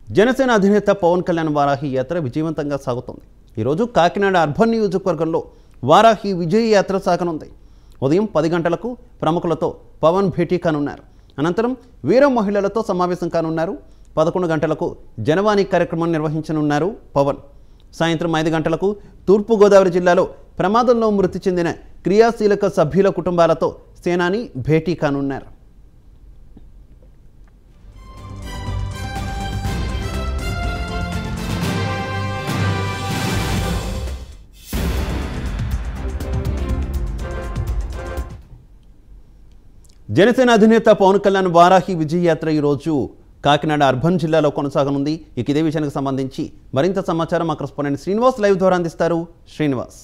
జనసేన అధినేత పవన్ కళ్యాణ్ వారాహి యాత్ర విజయవంతంగా సాగుతోంది ఈరోజు కాకినాడ అర్బన్ నియోజకవర్గంలో వారాహి విజయ యాత్ర సాగనుంది ఉదయం పది గంటలకు ప్రముఖులతో పవన్ భేటీ కానున్నారు అనంతరం వీర మహిళలతో సమావేశం కానున్నారు పదకొండు గంటలకు జనవాణి కార్యక్రమం నిర్వహించనున్నారు పవన్ సాయంత్రం ఐదు గంటలకు తూర్పుగోదావరి జిల్లాలో ప్రమాదంలో మృతి చెందిన క్రియాశీలక సభ్యుల కుటుంబాలతో సేనాని భేటీ కానున్నారు జనసేన అధినేత పవన్ కళ్యాణ్ వారాహి విజయ యాత్ర ఈరోజు కాకినాడ అర్బన్ జిల్లాలో కొనసాగనుంది ఇక ఇదే విషయానికి సంబంధించి మరింత సమాచారం మా కరెస్పాండెంట్ శ్రీనివాస్ లైవ్ ద్వారా అందిస్తారు శ్రీనివాస్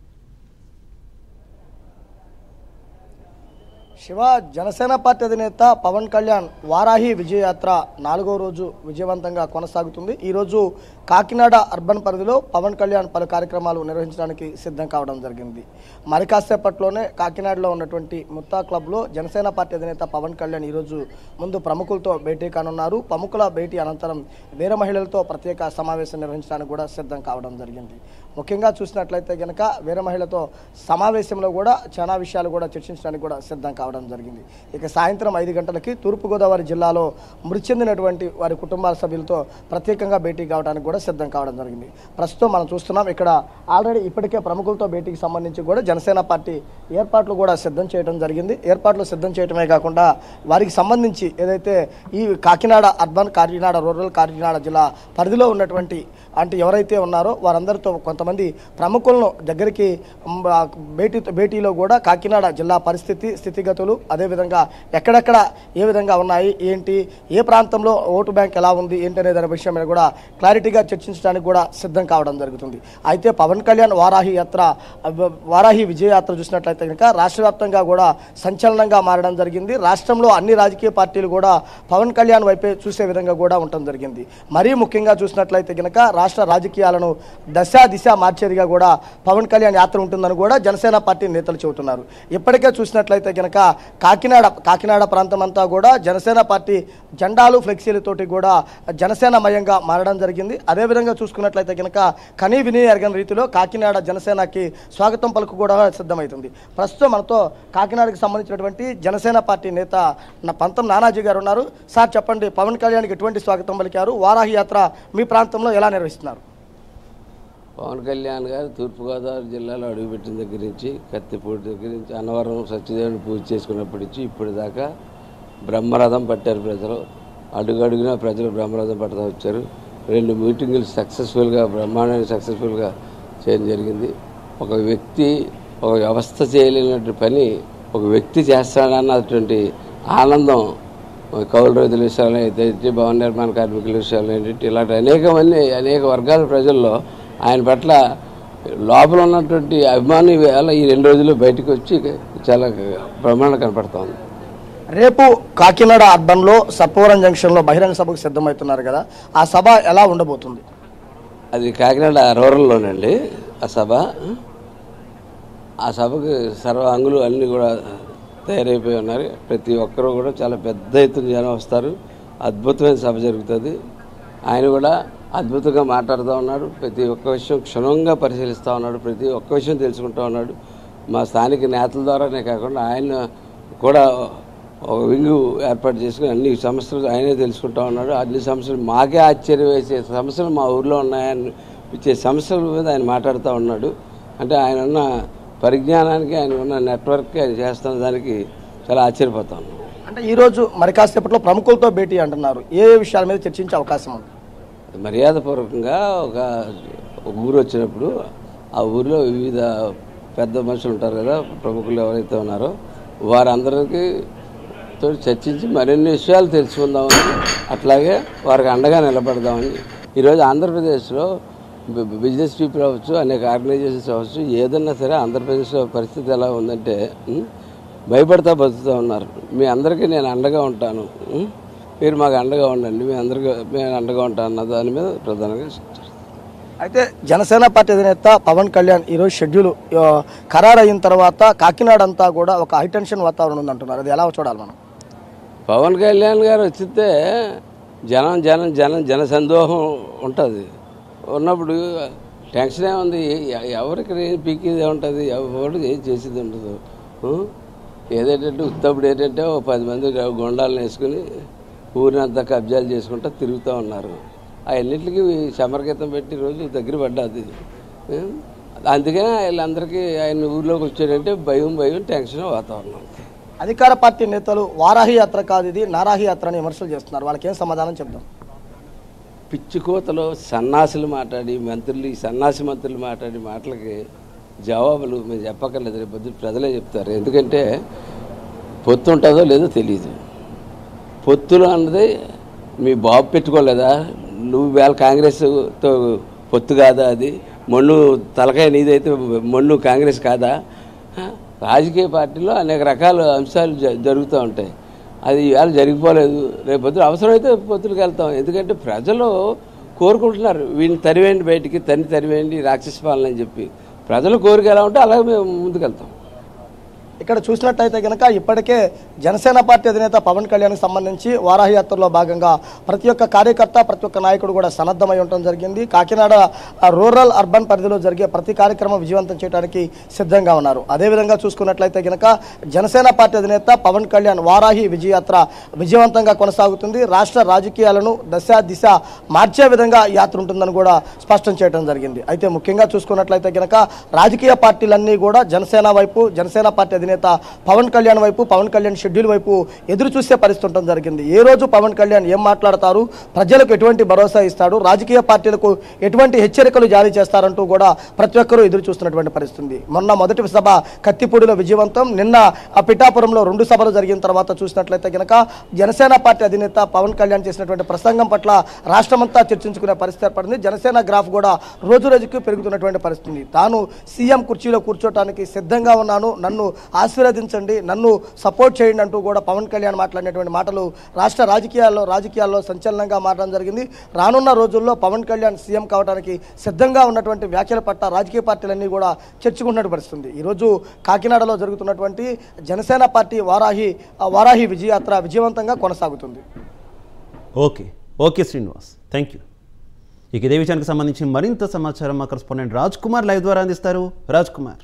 శివ జనసేన పార్టీ అధినేత పవన్ కళ్యాణ్ వారాహి విజయయాత్ర నాలుగో రోజు విజయవంతంగా కొనసాగుతుంది ఈరోజు కాకినాడ అర్బన్ పరిధిలో పవన్ కళ్యాణ్ పలు కార్యక్రమాలు నిర్వహించడానికి సిద్ధం కావడం జరిగింది మరి కాసేపట్లోనే కాకినాడలో ఉన్నటువంటి ముత్తా క్లబ్లో జనసేన పార్టీ అధినేత పవన్ కళ్యాణ్ ఈరోజు ముందు ప్రముఖులతో భేటీ కానున్నారు ప్రముఖుల భేటీ అనంతరం వీర మహిళలతో ప్రత్యేక సమావేశం నిర్వహించడానికి కూడా సిద్ధం కావడం జరిగింది ముఖ్యంగా చూసినట్లయితే కనుక వీర మహిళతో సమావేశంలో కూడా చాలా విషయాలు కూడా చర్చించడానికి కూడా సిద్ధం కావడం జరిగింది ఇక సాయంత్రం ఐదు గంటలకి తూర్పుగోదావరి జిల్లాలో మృతి చెందినటువంటి వారి కుటుంబాల సభ్యులతో ప్రత్యేకంగా భేటీ కావడానికి కూడా సిద్ధం కావడం జరిగింది ప్రస్తుతం మనం చూస్తున్నాం ఇక్కడ ఆల్రెడీ ఇప్పటికే ప్రముఖులతో భేటీకి సంబంధించి కూడా జనసేన పార్టీ ఏర్పాట్లు కూడా సిద్ధం చేయడం జరిగింది ఏర్పాట్లు సిద్ధం చేయడమే కాకుండా వారికి సంబంధించి ఏదైతే ఈ కాకినాడ అర్బన్ కాకినాడ రూరల్ కాకినాడ జిల్లా పరిధిలో ఉన్నటువంటి అంటే ఎవరైతే ఉన్నారో వారందరితో కొంతమంది ప్రముఖులను దగ్గరికి మ్, ఆ, భేటీ భేటీలో కూడా కాకినాడ జిల్లా పరిస్థితి స్థితిగతులు అదేవిధంగా ఎక్కడెక్కడ ఏ విధంగా ఉన్నాయి ఏంటి ఏ ప్రాంతంలో ఓటు బ్యాంక్ ఎలా ఉంది ఏంటి అనే దాని విషయం మీద కూడా క్లారిటీగా చర్చించడానికి కూడా సిద్ధం కావడం జరుగుతుంది అయితే పవన్ కళ్యాణ్ వారాహి యాత్ర అబ్బ, వారాహి విజయ యాత్ర చూసినట్లయితే కనుక రాష్ట్ర వ్యాప్తంగా కూడా సంచలనంగా మారడం జరిగింది రాష్ట్రంలో అన్ని రాజకీయ పార్టీలు కూడా పవన్ కళ్యాణ్ వైపే చూసే విధంగా కూడా ఉండటం జరిగింది మరీ ముఖ్యంగా చూసినట్లయితే కనుక రాష్ట్ర రాజకీయాలను దశ దిశ మార్చేదిగా కూడా పవన్ కళ్యాణ్ యాత్ర ఉంటుందని కూడా జనసేన పార్టీ నేతలు చెబుతున్నారు ఇప్పటికే చూసినట్లయితే కనుక కాకినాడ కాకినాడ ప్రాంతం అంతా కూడా జనసేన పార్టీ జెండాలు ఫ్లెక్సీలతోటి కూడా జనసేన మయంగా మారడం జరిగింది అదేవిధంగా చూసుకున్నట్లయితే కనుక కనీ విని ఎరగని రీతిలో కాకినాడ జనసేనకి స్వాగతం పలుకు కూడా సిద్ధమవుతుంది ప్రస్తుతం మనతో కాకినాడకి సంబంధించినటువంటి జనసేన పార్టీ నేత నా పంతం నానాజీ గారు ఉన్నారు సార్ చెప్పండి పవన్ కళ్యాణ్కి ఎటువంటి స్వాగతం పలికారు వారాహి యాత్ర మీ ప్రాంతంలో ఎలా నిర్వహిస్తున్నారు పవన్ కళ్యాణ్ గారు తూర్పుగోదావరి జిల్లాలో అడుగుపెట్టిన దగ్గర నుంచి కత్తిపూడి దగ్గర నుంచి అన్నవరం సత్యదేవుని పూజ చేసుకున్నప్పటి నుంచి ఇప్పటి దాకా బ్రహ్మరథం పట్టారు ప్రజలు అడుగడుగునా ప్రజలు బ్రహ్మరథం పట్టుతూ వచ్చారు రెండు మీటింగులు సక్సెస్ఫుల్గా బ్రహ్మాండంగా సక్సెస్ఫుల్గా చేయడం జరిగింది ఒక వ్యక్తి ఒక వ్యవస్థ చేయలేనటువంటి పని ఒక వ్యక్తి చేస్తాడన్నటువంటి ఆనందం కౌలు రైతుల విషయాలు అయితే భవన నిర్మాణ కార్మికుల విషయాలు ఏంటంటే ఇలాంటి అనేక మంది అనేక వర్గాల ప్రజల్లో ఆయన పట్ల లోపల ఉన్నటువంటి అభిమాని వేళ ఈ రెండు రోజులు బయటకు వచ్చి చాలా బ్రహ్మాండం కనపడుతోంది రేపు కాకినాడ అర్బన్లో సత్వరం జంక్షన్లో బహిరంగ సభకు సిద్ధమవుతున్నారు కదా ఆ సభ ఎలా ఉండబోతుంది అది కాకినాడ రూరల్లోనండి ఆ సభ ఆ సభకు సర్వ అంగులు అన్నీ కూడా తయారైపోయి ఉన్నారు ప్రతి ఒక్కరూ కూడా చాలా పెద్ద ఎత్తున జనం వస్తారు అద్భుతమైన సభ జరుగుతుంది ఆయన కూడా అద్భుతంగా మాట్లాడుతూ ఉన్నాడు ప్రతి ఒక్క విషయం క్షుణ్ణంగా పరిశీలిస్తూ ఉన్నాడు ప్రతి ఒక్క విషయం తెలుసుకుంటూ ఉన్నాడు మా స్థానిక నేతల ద్వారానే కాకుండా ఆయన కూడా ఒక వింగు ఏర్పాటు చేసుకుని అన్ని సమస్యలు ఆయనే తెలుసుకుంటా ఉన్నాడు అన్ని సమస్యలు మాకే ఆశ్చర్యం వేసే సమస్యలు మా ఊర్లో ఉన్నాయని ఇచ్చే సమస్యల మీద ఆయన మాట్లాడుతూ ఉన్నాడు అంటే ఆయన ఉన్న పరిజ్ఞానానికి ఆయన ఉన్న నెట్వర్క్కి ఆయన చేస్తున్న దానికి చాలా ఆశ్చర్యపోతా ఉన్నాం అంటే ఈరోజు మరి కాసేపట్లో ప్రముఖులతో భేటీ అంటున్నారు ఏ ఏ విషయాల మీద చర్చించే అవకాశం ఉంది మర్యాదపూర్వకంగా ఒక ఒక ఊరు వచ్చినప్పుడు ఆ ఊరిలో వివిధ పెద్ద మనుషులు ఉంటారు కదా ప్రముఖులు ఎవరైతే ఉన్నారో వారందరికీ తోటి చర్చించి మరిన్ని విషయాలు తెలుసుకుందామని అట్లాగే వారికి అండగా నిలబడదామని ఈరోజు ఆంధ్రప్రదేశ్లో బి- బిజినెస్ పీపుల్ అవ్వచ్చు అనేక ఆర్గనైజేషన్స్ అవ్వచ్చు ఏదన్నా సరే ఆంధ్రప్రదేశ్లో పరిస్థితి ఎలా ఉందంటే ఉం, భయపడతా బతుకుతూ ఉన్నారు మీ అందరికీ నేను అండగా ఉంటాను ఉం? మీరు మాకు అండగా ఉండండి మీ అందరికీ మేము అండగా ఉంటాను అన్న దాని మీద ప్రధానంగా చర్చ. అయితే జనసేన పార్టీ అధినేత పవన్ కళ్యాణ్ ఈరోజు షెడ్యూల్ ఆ, ఖరారు అయిన తర్వాత కాకినాడ అంతా కూడా ఒక హైటెన్షన్ వాతావరణం ఉంది అంటున్నారు అది ఎలా చూడాలి మనం పవన్ కళ్యాణ్ గారు వచ్చితే జనం జనం జనం జన సందోహం ఉంటుంది ఉన్నప్పుడు టెన్షన్ ఏముంది ఎ- ఎవరికి ఏం పీకేది ఉంటుంది ఎవరు ఏం చేసేది ఉండదు ఆ? ఏదేంటంటే ఉత్తప్పుడు ఏంటంటే ఓ పది మంది గుండాలను వేసుకుని ఊరినంతా కబ్జాలు చేసుకుంటూ తిరుగుతూ ఉన్నారు అవన్నిటికి సమరగీతం పెట్టి రోజు దగ్గర పడ్డది ఆ? అందుకనే వీళ్ళందరికీ ఆయన ఊర్లోకి వచ్చాడంటే భయం భయం టెన్షన్ వాతావరణం అధికార పార్టీ నేతలు వారాహి యాత్ర కాదు ఇది నారాహి యాత్ర అని విమర్శలు చేస్తున్నారు వాళ్ళకి ఏం సమాధానం చెప్దాం పిచ్చి కోతలో సన్నాసులు మాట్లాడి మంత్రులు ఈ సన్నాసి మంత్రులు మాట్లాడి మాటలకి జవాబులు మేము చెప్పక్కర్లేదు రేపు పొద్దున్న ప్రజలే చెప్తారు ఎందుకంటే పొత్తు ఉంటుందో లేదో తెలియదు పొత్తులు అన్నది మీ బాబు పెట్టుకోలేదా నువ్వు వేళ కాంగ్రెస్తో పొత్తు కాదా అది మొన్ను తలకాయ నీదైతే మొన్ను కాంగ్రెస్ కాదా ఆ? రాజకీయ పార్టీలో అనేక రకాల అంశాలు జ- జరుగుతూ ఉంటాయి అది ఇవాళ జరిగిపోలేదు రేపు పొద్దున అవసరమైతే పొత్తులకు వెళ్తాం ఎందుకంటే ప్రజలు కోరుకుంటున్నారు వీడిని తరివేయండి బయటికి తన్ని తరివేయండి రాక్షస పాలన అని చెప్పి ప్రజలు కోరిక ఎలా ఉంటే అలాగే మేము ముందుకెళ్తాం ఇక్కడ చూసినట్టయితే కనుక ఇప్పటికే జనసేన పార్టీ అధినేత పవన్ కళ్యాణ్కి సంబంధించి వారాహి యాత్రలో భాగంగా ప్రతి ఒక్క కార్యకర్త ప్రతి ఒక్క నాయకుడు కూడా సన్నద్ధమై ఉండటం జరిగింది కాకినాడ ఆ, రూరల్ అర్బన్ పరిధిలో జరిగే ప్రతి కార్యక్రమం విజయవంతం చేయడానికి సిద్ధంగా ఉన్నారు అదేవిధంగా చూసుకున్నట్లయితే కనుక జనసేన పార్టీ అధినేత పవన్ కళ్యాణ్ వారాహి విజయయాత్ర విజయవంతంగా కొనసాగుతుంది రాష్ట్ర రాజకీయాలను దశ దిశ మార్చే విధంగా ఈ యాత్ర ఉంటుందని కూడా స్పష్టం చేయడం జరిగింది అయితే ముఖ్యంగా చూసుకున్నట్లయితే కనుక రాజకీయ పార్టీలన్నీ కూడా జనసేన వైపు జనసేన పార్టీ అధినేత పవన్ కళ్యాణ్ వైపు పవన్ కళ్యాణ్ షెడ్యూల్ వైపు ఎదురు చూసే పరిస్థితి ఉండడం జరిగింది ఏ రోజు పవన్ కళ్యాణ్ ఏం మాట్లాడతారు ప్రజలకు ఎటువంటి భరోసా ఇస్తాడు రాజకీయ పార్టీలకు ఎటువంటి హెచ్చరికలు జారీ చేస్తారంటూ కూడా ప్రతి ఒక్కరూ ఎదురు చూస్తున్నటువంటి పరిస్థితి ఉంది మొన్న మొదటి సభ కత్తిపూడిలో విజయవంతం నిన్న ఆ పిఠాపురంలో రెండు సభలు జరిగిన తర్వాత చూసినట్లయితే కనుక జనసేన పార్టీ అధినేత పవన్ కళ్యాణ్ చేసినటువంటి ప్రసంగం పట్ల రాష్ట్రమంతా చర్చించుకునే పరిస్థితి ఏర్పడింది జనసేన గ్రాఫ్ కూడా రోజు రోజుకు పెరుగుతున్నటువంటి పరిస్థితి ఉంది. తాను సీఎం కుర్చీలో కూర్చోటానికి సిద్ధంగా ఉన్నాను నన్ను ఆశీర్వదించండి నన్ను సపోర్ట్ చేయండి అంటూ కూడా పవన్ కళ్యాణ్ మాట్లాడినటువంటి మాటలు రాష్ట్ర రాజకీయాల్లో రాజకీయాల్లో సంచలనంగా మారడం జరిగింది రానున్న రోజుల్లో పవన్ కళ్యాణ్ సీఎం కావడానికి సిద్ధంగా ఉన్నటువంటి వ్యాఖ్యల పట్ల రాజకీయ పార్టీలన్నీ కూడా చర్చకున్నట్టు పరిస్థితుంది ఈరోజు కాకినాడలో జరుగుతున్నటువంటి జనసేన పార్టీ వారాహి ఆ వారాహి విజయయాత్ర విజయవంతంగా కొనసాగుతుంది okay okay Srinivas thank you ఇక ఇదే విషయానికి సంబంధించి మరింత సమాచారం మా కరెస్పాండెంట్ రాజ్ కుమార్ లైవ్ ద్వారా అందిస్తారు రాజ్ కుమార్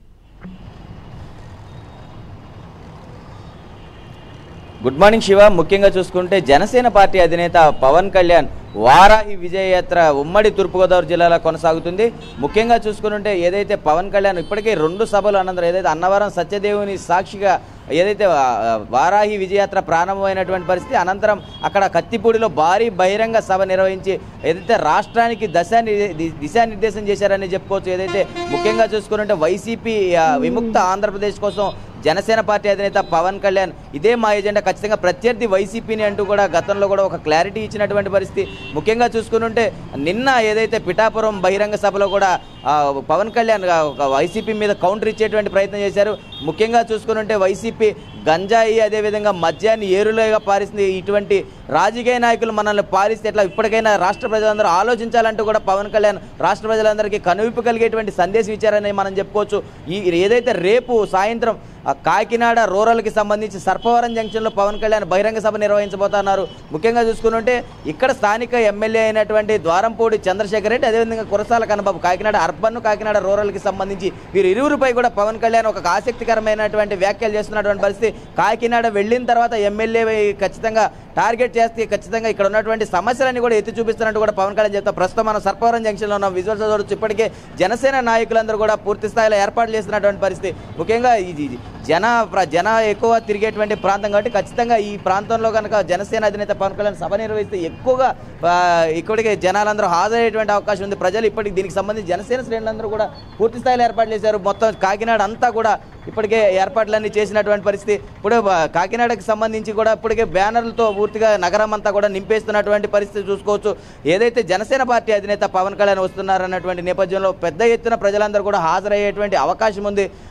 గుడ్ మార్నింగ్ శివ ముఖ్యంగా చూసుకుంటే జనసేన పార్టీ అధినేత పవన్ కళ్యాణ్ వారాహి విజయయాత్ర ఉమ్మడి తూర్పుగోదావరి జిల్లాలో కొనసాగుతుంది ముఖ్యంగా చూసుకుంటే ఏదైతే పవన్ కళ్యాణ్ ఇప్పటికే రెండు సభలు అనంతరం ఏదైతే అన్నవరం సత్యదేవుని సాక్షిగా ఏదైతే ఆ, ఆ, వారాహి విజయయాత్ర ప్రారంభమైనటువంటి పరిస్థితి అనంతరం అక్కడ కత్తిపూడిలో భారీ బహిరంగ సభ నిర్వహించి ఏదైతే రాష్ట్రానికి దశ దిశానిర్దేశం చేశారని చెప్పుకోవచ్చు ఏదైతే ముఖ్యంగా చూసుకుంటే వైసీపీ ఆ, విముక్త ఆంధ్రప్రదేశ్ కోసం జనసేన పార్టీ అధినేత పవన్ కళ్యాణ్ ఇదే మా ఎజెండా ఖచ్చితంగా ప్రత్యర్థి వైసీపీని అంటూ కూడా గతంలో కూడా ఒక క్లారిటీ ఇచ్చినటువంటి పరిస్థితి ముఖ్యంగా చూసుకుంటే నిన్న ఏదైతే పిఠాపురం బహిరంగ సభలో కూడా ఆ, పవన్ కళ్యాణ్ ఆ, ఒక వైసీపీ మీద కౌంటర్ ఇచ్చేటువంటి ప్రయత్నం చేశారు ముఖ్యంగా చూసుకుంటే వైసీపీ గంజాయి అదేవిధంగా మద్యాన్ని ఏరులుగా పారిస్తుంది ఇటువంటి రాజకీయ నాయకులు మనల్ని పాలిస్తే ఎట్లా ఇప్పటికైనా రాష్ట్ర ప్రజలందరూ ఆలోచించాలంటూ కూడా పవన్ కళ్యాణ్ రాష్ట్ర ప్రజలందరికీ కనువిప్పు కలిగేటువంటి సందేశం ఇచ్చారని మనం చెప్పుకోవచ్చు ఈ ఏదైతే రేపు సాయంత్రం ఆ కాకినాడ రూరల్కి సంబంధించి సర్పవరం జంక్షన్లో పవన్ కళ్యాణ్ బహిరంగ సభ నిర్వహించబోతున్నారు ముఖ్యంగా చూసుకుంటే ఇక్కడ స్థానిక ఎమ్మెల్యే అయినటువంటి ద్వారంపూడి చంద్రశేఖర్ రెడ్డి అదేవిధంగా కురసాల కన్నబాబు కాకినాడ అర్బన్ కాకినాడ రూరల్కి సంబంధించి వీరు ఇరువురిపై కూడా పవన్ కళ్యాణ్ ఒక ఆసక్తికరమైనటువంటి వ్యాఖ్యలు చేస్తున్నటువంటి పరిస్థితి కాకినాడ వెళ్ళిన తర్వాత ఎమ్మెల్యే ఖచ్చితంగా టార్గెట్ చేస్తే ఖచ్చితంగా ఇక్కడ ఉన్నటువంటి సమస్యలన్నీ కూడా ఎత్తి చూపిస్తున్నట్టు కూడా పవన్ కళ్యాణ్ చెప్తా ప్రస్తుతం మనం సర్పవరం జంక్షన్లో ఉన్న విజువల్స్ చూడొచ్చు ఇప్పటికే జనసేన నాయకులందరూ కూడా పూర్తి స్థాయిలో ఏర్పాట్లు చేస్తున్నటువంటి పరిస్థితి ముఖ్యంగా ఇది ఇది జన ప్ర- జన ఎక్కువ తిరిగేటువంటి ప్రాంతం కాబట్టి ఖచ్చితంగా ఈ ప్రాంతంలో కనుక జనసేన అధినేత పవన్ కళ్యాణ్ సభ నిర్వహిస్తే ఎక్కువగా ఆ, ఇక్కడికి జనాలందరూ హాజరయ్యేటువంటి అవకాశం ఉంది ప్రజలు ఇప్పటికి దీనికి సంబంధించి జనసేన శ్రేణులందరూ కూడా పూర్తి స్థాయిలో ఏర్పాట్లు చేశారు మొత్తం కాకినాడ అంతా కూడా ఇప్పటికే ఏర్పాట్లన్నీ చేసినటువంటి పరిస్థితి ఇప్పుడు ఆ, కాకినాడకి సంబంధించి కూడా ఇప్పటికే బ్యానర్లతో పూర్తిగా నగరం అంతా కూడా నింపేస్తున్నటువంటి పరిస్థితి చూసుకోవచ్చు ఏదైతే జనసేన పార్టీ అధినేత పవన్ కళ్యాణ్ వస్తున్నారన్నటువంటి నేపథ్యంలో పెద్ద ఎత్తున ప్రజలందరూ కూడా హాజరయ్యేటువంటి అవకాశం ఉంది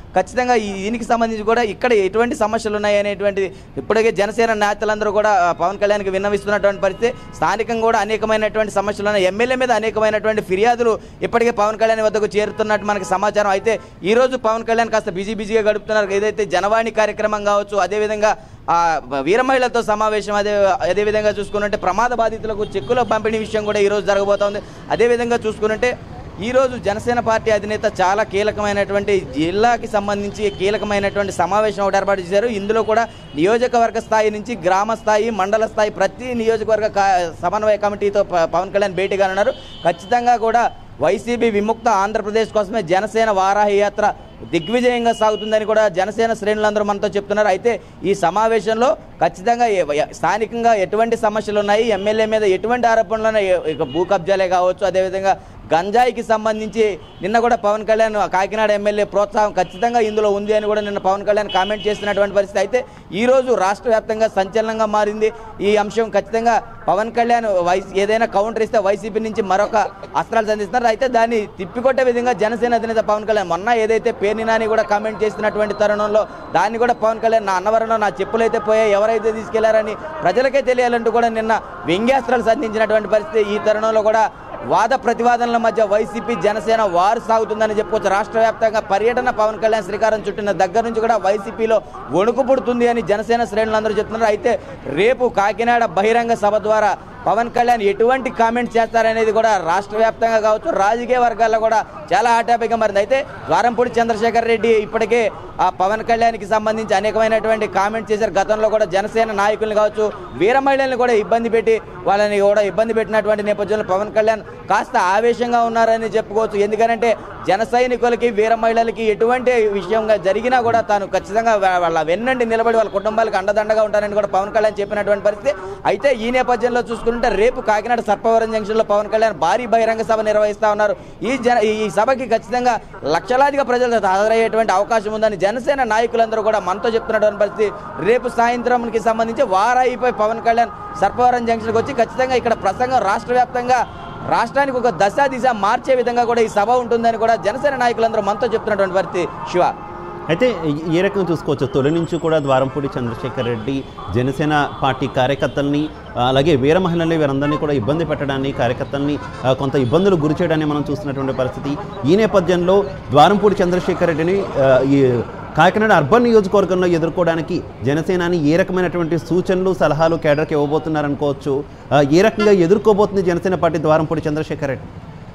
ఖచ్చితంగా ఈ దీనికి సంబంధించి కూడా ఇక్కడ ఎటువంటి సమస్యలు ఉన్నాయి అనేటువంటిది ఇప్పటికే జనసేన నేతలందరూ కూడా ఆ, పవన్ కళ్యాణ్కి విన్నవిస్తున్నటువంటి పరిస్థితి స్థానికంగా కూడా అనేకమైనటువంటి సమస్యలు ఉన్నాయి ఎమ్మెల్యే మీద అనేకమైనటువంటి ఫిర్యాదులు ఇప్పటికే పవన్ కళ్యాణ్ వద్దకు చేరుతున్నట్టు మనకి సమాచారం అయితే ఈ రోజు పవన్ కళ్యాణ్ కాస్త బిజీ బిజీగా గడుపుతున్నారు ఏదైతే జనవాణి కార్యక్రమం కావచ్చు అదేవిధంగా ఆ వీర మహిళలతో సమావేశం అదే అదేవిధంగా చూసుకున్నట్టే ప్రమాద బాధితులకు చెక్కుల పంపిణీ విషయం కూడా ఈరోజు జరగబోతోంది అదేవిధంగా చూసుకున్నట్టే ఈరోజు జనసేన పార్టీ అధినేత చాలా కీలకమైనటువంటి జిల్లాకి సంబంధించి కీలకమైనటువంటి సమావేశం ఒకటి ఏర్పాటు చేశారు ఇందులో కూడా నియోజకవర్గ స్థాయి నుంచి గ్రామ స్థాయి మండల స్థాయి ప్రతి నియోజకవర్గ కా- సమన్వయ కమిటీతో ప- పవన్ కళ్యాణ్ భేటీగా ఉన్నారు ఖచ్చితంగా కూడా వైసీపీ విముక్త ఆంధ్రప్రదేశ్ కోసమే జనసేన వారాహి యాత్ర దిగ్విజయంగా సాగుతుందని కూడా జనసేన శ్రేణులందరూ మనతో చెప్తున్నారు అయితే ఈ సమావేశంలో ఖచ్చితంగా ఏ- ఎ- స్థానికంగా ఎటువంటి సమస్యలు ఉన్నాయి ఎమ్మెల్యే మీద ఎటువంటి ఆరోపణలు ఉన్నాయి ఇక భూ కబ్జాలే కావచ్చు అదేవిధంగా గంజాయికి సంబంధించి నిన్న కూడా పవన్ కళ్యాణ్ కాకినాడ ఎమ్మెల్యే ప్రోత్సాహం ఖచ్చితంగా ఇందులో ఉంది అని కూడా నిన్న పవన్ కళ్యాణ్ కామెంట్ చేస్తున్నటువంటి పరిస్థితి అయితే ఈ రోజు రాష్ట్ర వ్యాప్తంగా సంచలనంగా మారింది ఈ అంశం ఖచ్చితంగా పవన్ కళ్యాణ్ వైసీ ఏదైనా కౌంటర్ ఇస్తే వైసీపీ నుంచి మరొక అస్త్రాలు సంధిస్తున్నారు అయితే దాన్ని తిప్పికొట్టే విధంగా జనసేన అధినేత పవన్ కళ్యాణ్ మొన్న ఏదైతే పేర్ని నాని కూడా కామెంట్ చేస్తున్నటువంటి తరుణంలో దాన్ని కూడా పవన్ కళ్యాణ్ నా అన్నవరంలో నా చెప్పులు అయితే పోయాయి ఎవరైతే తీసుకెళ్లారని ప్రజలకే తెలియాలంటూ కూడా నిన్న వ్యంగ్యాస్త్రాలు సంధించినటువంటి పరిస్థితి ఈ తరుణంలో కూడా వాద ప్రతివాదనల మధ్య వైసీపీ జనసేన వారు సాగుతుందని చెప్పుకోవచ్చు రాష్ట్ర వ్యాప్తంగా పర్యటన పవన్ కళ్యాణ్ శ్రీకారం చుట్టిన దగ్గర నుంచి కూడా వైసీపీలో వణుకు పుడుతుంది అని జనసేన శ్రేణులందరూ చెప్తున్నారు అయితే రేపు కాకినాడ బహిరంగ సభ ద్వారా పవన్ కళ్యాణ్ ఎటువంటి కామెంట్స్ చేస్తారనేది కూడా రాష్ట్ర వ్యాప్తంగా కావచ్చు రాజకీయ వర్గాల్లో కూడా చాలా హాటాపిక్గా మారింది అయితే ద్వారంపూడి చంద్రశేఖర్ రెడ్డి ఇప్పటికే ఆ పవన్ కళ్యాణ్కి సంబంధించి అనేకమైనటువంటి కామెంట్స్ చేశారు గతంలో కూడా జనసేన నాయకుల్ని కావచ్చు వీర మహిళల్ని కూడా ఇబ్బంది పెట్టి వాళ్ళని కూడా ఇబ్బంది పెట్టినటువంటి నేపథ్యంలో పవన్ కళ్యాణ్ కాస్త ఆవేశంగా ఉన్నారని చెప్పుకోవచ్చు ఎందుకంటే జన సైనికులకి వీర మహిళలకి ఎటువంటి విషయంగా జరిగినా కూడా తాను ఖచ్చితంగా వా- వాళ్ళ వెన్నండి నిలబడి వాళ్ళ కుటుంబాలకు అండదండగా ఉంటానని కూడా పవన్ కళ్యాణ్ చెప్పినటువంటి పరిస్థితి అయితే ఈ నేపథ్యంలో చూసుకుంటే రేపు కాకినాడ సర్పవరం జంక్షన్లో పవన్ కళ్యాణ్ భారీ బహిరంగ సభ నిర్వహిస్తా ఉన్నారు ఈ జన ఈ సభకి ఖచ్చితంగా లక్షలాదిగా ప్రజలు హాజరయ్యేటువంటి అవకాశం ఉందని జనసేన నాయకులందరూ కూడా మనతో చెప్తున్నటువంటి పరిస్థితి రేపు సాయంత్రంకి సంబంధించి వారాయిపై పవన్ కళ్యాణ్ సర్పవరం జంక్షన్కి వచ్చి ఖచ్చితంగా ఇక్కడ ప్రసంగం రాష్ట్ర వ్యాప్తంగా రాష్ట్రానికి ఒక దశ దిశ మార్చే విధంగా కూడా ఈ సభ ఉంటుందని కూడా జనసేన నాయకులందరూ మనతో చెప్తున్నటువంటి పరిస్థితి శివ అయితే ఈ- ఏ రకంగా చూసుకోవచ్చు తొలి నుంచి కూడా ద్వారంపూడి చంద్రశేఖర్ రెడ్డి జనసేన పార్టీ కార్యకర్తల్ని ఆ, అలాగే వీర మహిళల్ని వీరందరినీ కూడా ఇబ్బంది పెట్టడాన్ని కార్యకర్తల్ని ఆ, కొంత ఇబ్బందులు గురి చేయడాన్ని మనం చూస్తున్నటువంటి పరిస్థితి ఈ నేపథ్యంలో ద్వారంపూడి చంద్రశేఖర్ రెడ్డిని ఆ, ఈ కాకినాడ అర్బన్ నియోజకవర్గంలో ఎదుర్కోవడానికి జనసేనాని ఏ రకమైనటువంటి సూచనలు సలహాలు కేడర్కి ఇవ్వబోతున్నారనుకోవచ్చు ఆ, ఏ రకంగా ఎదుర్కోబోతుంది జనసేన పార్టీ ద్వారంపూడి చంద్రశేఖర్ రెడ్డి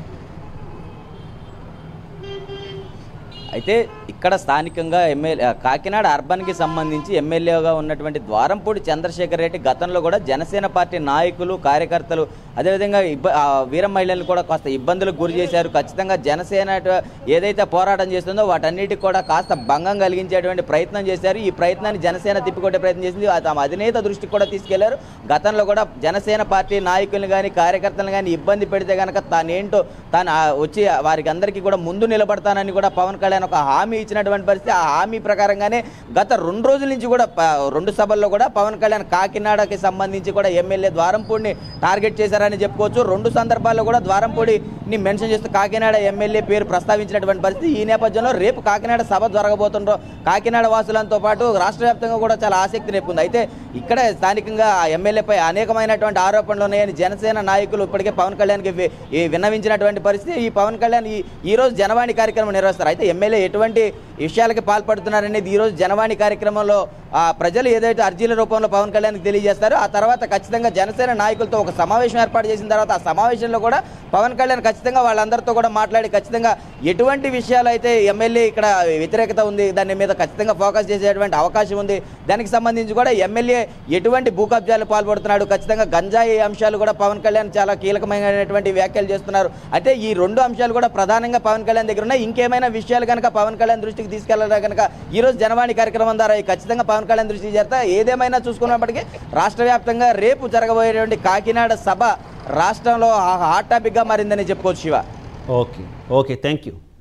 అయితే ఇక్కడ స్థానికంగా ఎమ్మెల్యే కాకినాడ అర్బన్కి సంబంధించి ఎమ్మెల్యేగా ఉన్నటువంటి ద్వారంపూడి చంద్రశేఖర్ రెడ్డి గతంలో కూడా జనసేన పార్టీ నాయకులు కార్యకర్తలు అదేవిధంగా ఇబ్బ ఆ వీర మహిళలను కూడా కాస్త ఇబ్బందులకు గురి చేశారు ఖచ్చితంగా జనసేన అటు ఏదైతే పోరాటం చేస్తుందో వాటన్నిటికి కూడా కాస్త భంగం కలిగించేటువంటి ప్రయత్నం చేశారు ఈ ప్రయత్నాన్ని జనసేన తిప్పికొట్టే ప్రయత్నం చేసింది ఆ తమ అధినేత దృష్టికి కూడా తీసుకెళ్లారు గతంలో కూడా జనసేన పార్టీ నాయకులను కానీ కార్యకర్తలను కానీ ఇబ్బంది పెడితే కనుక తానేంటో తాను ఆ వచ్చి వారికి అందరికీ కూడా ముందు నిలబడతానని కూడా పవన్ కళ్యాణ్ ఒక హామీ ఇచ్చినటువంటి పరిస్థితి ఆ హామీ ప్రకారంగానే గత రెండు రోజుల నుంచి కూడా ప- రెండు సభల్లో కూడా పవన్ కళ్యాణ్ కాకినాడకి సంబంధించి కూడా ఎమ్మెల్యే ద్వారంపూడిని టార్గెట్ చేశారని చెప్పుకోవచ్చు రెండు సందర్భాల్లో కూడా ద్వారంపూడిని మెన్షన్ చేస్తూ కాకినాడ ఎమ్మెల్యే పేరు ప్రస్తావించినటువంటి పరిస్థితి ఈ నేపథ్యంలో రేపు కాకినాడ సభ జరగబోతుండ్రో కాకినాడ వాసులతో పాటు రాష్ట్ర వ్యాప్తంగా కూడా చాలా ఆసక్తి రేపుంది అయితే ఇక్కడ స్థానికంగా ఆ ఎమ్మెల్యేపై అనేకమైనటువంటి ఆరోపణలు ఉన్నాయని జనసేన నాయకులు ఇప్పటికే పవన్ కళ్యాణ్కి వి- ఈ విన్నవించినటువంటి పరిస్థితి ఈ పవన్ కళ్యాణ్ ఈ ఈ రోజు జనవాణి కార్యక్రమం నిర్వహిస్తారు అయితే ఎమ్మెల్యే ఎటువంటి విషయాలకి పాల్పడుతున్నారనేది ఈ రోజు జనవాణి కార్యక్రమంలో ఆ ప్రజలు ఏదైతే అర్జీల రూపంలో పవన్ కళ్యాణ్కి తెలియజేస్తారో ఆ తర్వాత ఖచ్చితంగా జనసేన నాయకులతో ఒక సమావేశం ఏర్పాటు చేసిన తర్వాత ఆ సమావేశంలో కూడా పవన్ కళ్యాణ్ ఖచ్చితంగా వాళ్ళందరితో కూడా మాట్లాడి ఖచ్చితంగా ఎటువంటి విషయాలు అయితే ఎమ్మెల్యే ఇక్కడ వ్యతిరేకత ఉంది దాని మీద ఖచ్చితంగా ఫోకస్ చేసేటువంటి అవకాశం ఉంది దానికి సంబంధించి కూడా ఎమ్మెల్యే ఎటువంటి భూ కబ్జాలు పాల్పడుతున్నాడు ఖచ్చితంగా గంజాయి అంశాలు కూడా పవన్ కళ్యాణ్ చాలా కీలకమైనటువంటి వ్యాఖ్యలు చేస్తున్నారు అయితే ఈ రెండు అంశాలు కూడా ప్రధానంగా పవన్ కళ్యాణ్ దగ్గర ఉన్నాయి ఇంకేమైనా విషయాలు కనుక పవన్ కళ్యాణ్ దృష్టికి తీసుకెళ్లాలి కనుక ఈ రోజు జనవాణి కార్యక్రమం ద్వారా ఈ ఖచ్చితంగా పవన్ కళ్యాణ్ దృష్టికి చేస్తా ఏదేమైనా చూసుకున్నప్పటికీ రాష్ట్ర వ్యాప్తంగా రేపు జరగబోయేటువంటి కాకినాడ సభ రాష్ట్రంలో హాట్ టాపిక్గా మారిందని చెప్పుకోవచ్చు Siva okay okay thank you